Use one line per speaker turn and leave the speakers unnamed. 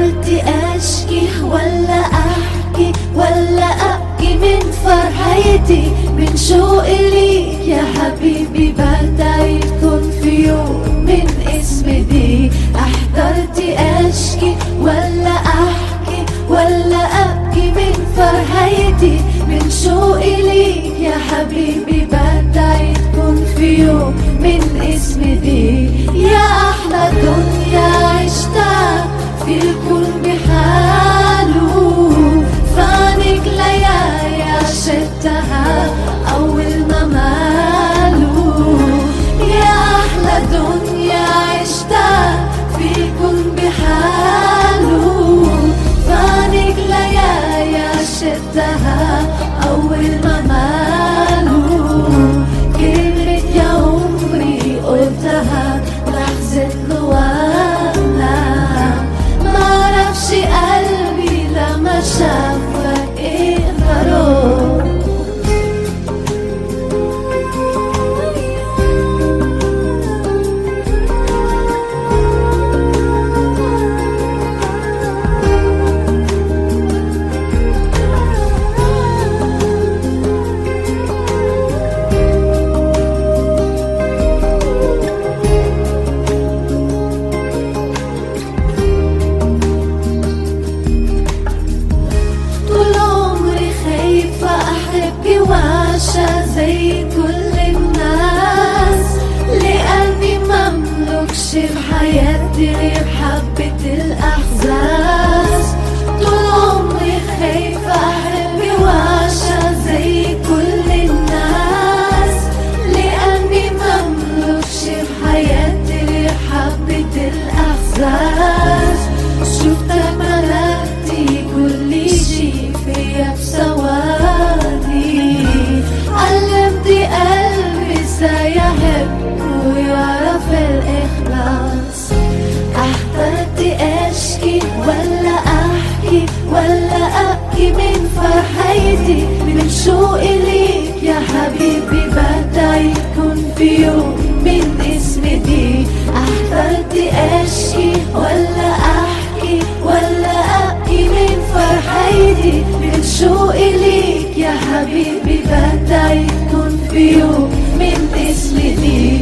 احترت اشكي ولا احكي ولا ابكي من فرحتي من شوقي ليك يا حبيبي بدعي تكون في يوم من اسم دي احترت اشكي ولا احكي ولا ابكي من فرحتي من شوقي ليك يا حبيبي بدعي تكون في يوم من اسم دي يا احلى دنيا عشتها في الكون بحاله فانك ليالي عشتها اول ما ماله يا احلى دنيا عشتها في الكون بحاله فانك ليالي عشتها اول ما ماله كلمة يا عمري قلتها لحظة لوانا معرفش قلبي لما شافك ايه قرار طول عمري خايفة أحب وعشا زي كل الناس لأني مملكش في حياتي غير حبة الأحزاز طول عمري خايفة أحب وعشا زي كل الناس لأني مملكش في حياتي غير حبة الأحزاز شفتك ملكتي كل شي فيا بثواني علمت قلبي ازاي يحب ويعرف الإخلاص احترت اشكي ولا احكي ولا ابكي من فرحتي من شوقي ليك يا حبيبي بدعي تكون في يوم من اسم دي احترت اشكي ولا احكي ولا ابكي من فرحتي من شوقي ليك يا حبيبي بدعي تكون في يوم من اسم دي